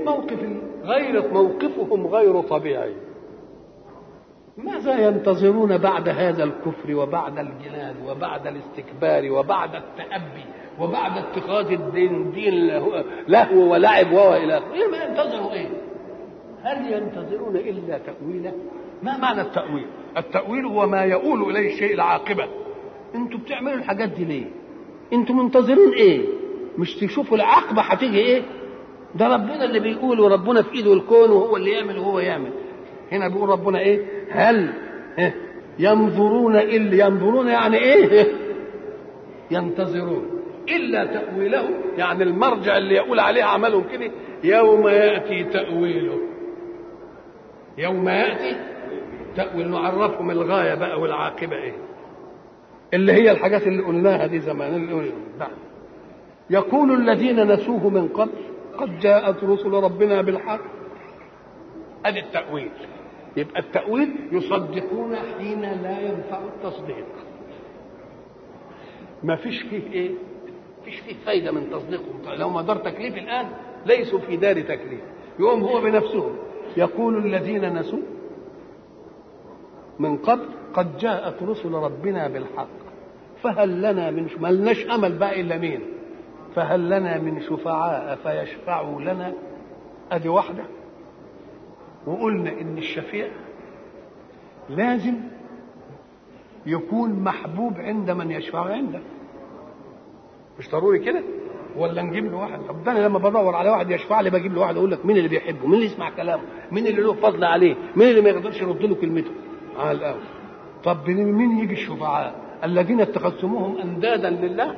الموقف غير موقفهم غير طبيعي ماذا ينتظرون بعد هذا الكفر وبعد الجنان وبعد الاستكبار وبعد التأبي وبعد اتخاذ الدين دين لهو ولعب والى اخره إيه ما ينتظروا ايه؟ هل ينتظرون الا تأويله؟ ما معنى التأويل؟ التأويل هو ما يؤول اليه الشيء العاقبة انتوا بتعملوا الحاجات دي ليه؟ انتوا منتظرين ايه؟ مش تشوفوا العاقبة هتيجي ايه؟ ده ربنا اللي بيقول وربنا في ايده الكون وهو اللي يعمل وهو يعمل هنا بيقول ربنا ايه هل إيه؟ ينظرون الا ينظرون يعني ايه ينتظرون الا تاويله يعني المرجع اللي يقول عليه عملهم كده يوم ياتي تاويله يوم ياتي تاويل نعرفهم الغايه بقى والعاقبه ايه اللي هي الحاجات اللي قلناها دي زمان اللي بعد يقول الذين نسوه من قبل قد جاءت رسل ربنا بالحق ادي التأويل يبقى التأويل يصدقون حين لا ينفع التصديق ما فيش فيه ايه فيش فيه فايدة من تصديقهم لو ما دار تكليف الآن ليسوا في دار تكليف يقوم هو بنفسهم يقول الذين نسوا من قبل قد جاءت رسل ربنا بالحق فهل لنا من ما لناش امل بقى الا مين فهل لنا من شفعاء فيشفعوا لنا ادي واحده وقلنا ان الشفيع لازم يكون محبوب عند من يشفع عنده مش ضروري كده ولا نجيب له واحد طب ده انا لما بدور على واحد يشفع لي بجيب له واحد اقول لك مين اللي بيحبه مين اللي يسمع كلامه مين اللي له فضل عليه مين اللي ما يقدرش يرد له كلمته على الاول طب مين يجي الشفعاء الذين اتخذتموهم اندادا لله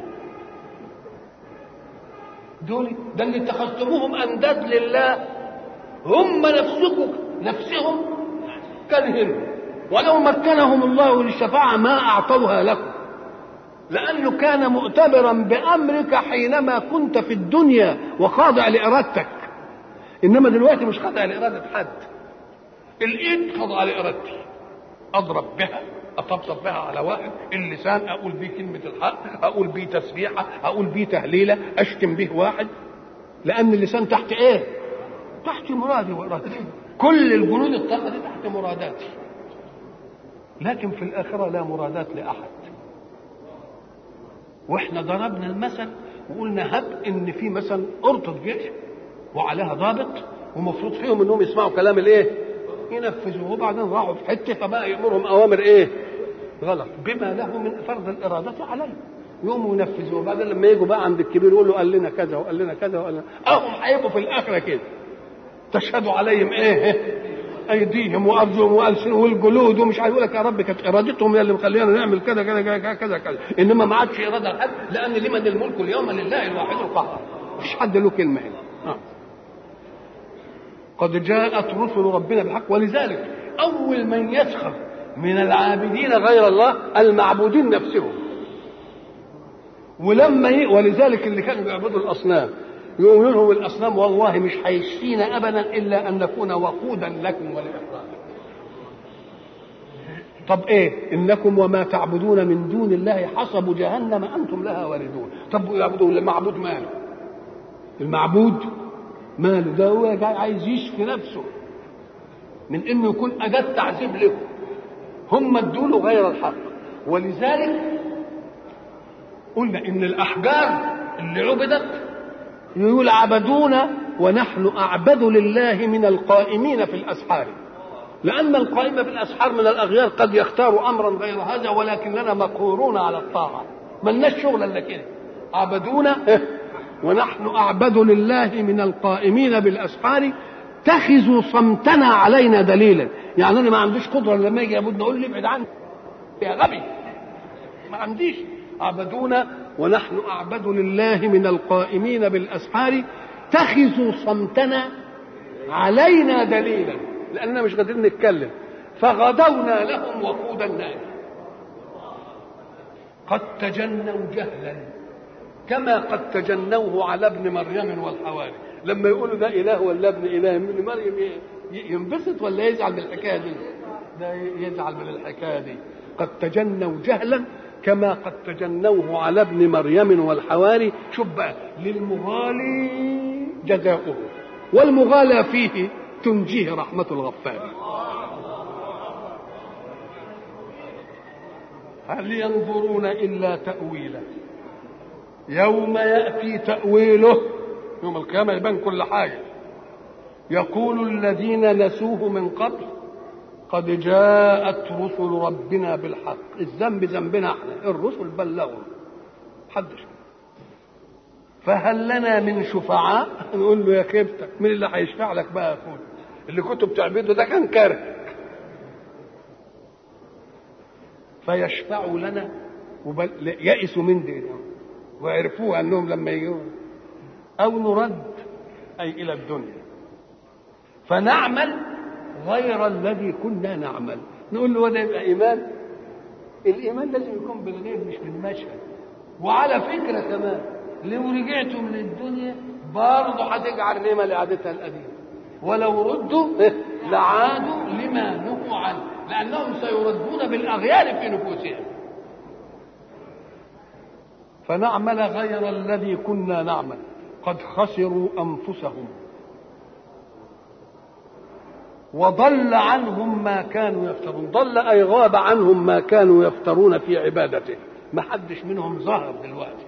دول ده اللي اتخذتموهم انداد لله هم نفسكم نفسهم كرهن ولو مكنهم الله للشفاعة ما أعطوها لكم لأنه كان مؤتمرا بأمرك حينما كنت في الدنيا وخاضع لإرادتك إنما دلوقتي مش خاضع لإرادة حد الإيد خاضعة لإرادتي أضرب بها أطبطب بها على واحد اللسان أقول بيه كلمة الحق أقول بيه تسبيحة أقول بيه تهليلة أشتم به واحد لأن اللسان تحت إيه؟ تحت مرادي وإرادتي كل الجنود الطاقة دي تحت مراداتي لكن في الآخرة لا مرادات لأحد واحنا ضربنا المثل وقلنا هب ان في مثلا قرطة جيش وعليها ضابط ومفروض فيهم انهم يسمعوا كلام الايه ينفذوه وبعدين راحوا في حته فبقى يامرهم اوامر ايه غلط بما له من فرض الاراده عليه يقوموا ينفذوه وبعدين لما يجوا بقى عند الكبير يقولوا قال لنا كذا وقال لنا كذا وقال لنا اهم هيبقوا في الاخره كده تشهد عليهم ايه ايديهم وارجلهم والسنهم والجلود ومش عايز يقول لك يا رب كانت ارادتهم هي اللي مخلينا نعمل كذا كذا كذا كذا كذا انما ما عادش اراده لحد لان لمن الملك اليوم لله الواحد القهار مفيش حد له كلمه هنا آه. قد جاءت رسل ربنا بالحق ولذلك اول من يسخر من العابدين غير الله المعبودين نفسهم ولما ي... ولذلك اللي كانوا بيعبدوا الاصنام يقولوا لهم الاصنام والله مش هيشفينا ابدا الا ان نكون وقودا لكم ولاخوانكم طب ايه انكم وما تعبدون من دون الله حصب جهنم انتم لها واردون طب يعبدون المعبود ماله المعبود ماله ده هو جاي عايز يشفي نفسه من انه يكون اداه تعذيب لكم هم ادوا له غير الحق ولذلك قلنا ان الاحجار اللي عبدت يقول عبدونا ونحن اعبد لله من القائمين في الاسحار لان القائم في الاسحار من الاغيار قد يختار امرا غير هذا ولكننا مقهورون على الطاعه ملناش شغل الا كده عبدونا ونحن اعبد لله من القائمين بالاسحار اتخذوا صمتنا علينا دليلا يعني انا ما عنديش قدره لما يجي يعبدنا اقول لي ابعد عني يا غبي ما عنديش عبدونا ونحن اعبد لله من القائمين بالاسحار اتخذوا صمتنا علينا دليلا لاننا مش قادرين نتكلم فغدونا لهم وقود النار قد تجنوا جهلا كما قد تجنوه على ابن مريم والحواري لما يقولوا ده اله ولا ابن اله ابن مريم ينبسط ولا يزعل من الحكايه دي ده يزعل من الحكايه دي قد تجنوا جهلا كما قد تجنوه على ابن مريم والحواري شوف بقى للمغالي جزاؤه والمغالى فيه تنجيه رحمة الغفار هل ينظرون إلا تأويله يوم يأتي تأويله يوم القيامة يبان كل حاجة يقول الذين نسوه من قبل قد جاءت رسل ربنا بالحق الذنب ذنبنا احنا الرسل بلغوا حدش فهل لنا من شفعاء نقول له يا كبتك مين اللي هيشفع لك بقى يا اخويا اللي كنت بتعبده ده كان كاره فيشفعوا لنا وبل... يئسوا من دي وعرفوها انهم لما يجوا او نرد اي الى الدنيا فنعمل غير الذي كنا نعمل نقول له وده يبقى ايمان الايمان لازم يكون بالغيب مش بالمشهد وعلى فكره كمان لو رجعتم للدنيا برضه هتجعل نعمه لعادتها القديمه ولو ردوا لعادوا لما نهوا عنه لانهم سيردون بالاغيال في نفوسهم فنعمل غير الذي كنا نعمل قد خسروا انفسهم وضل عنهم ما كانوا يفترون ضل اي غاب عنهم ما كانوا يفترون في عبادته ما حدش منهم ظهر دلوقتي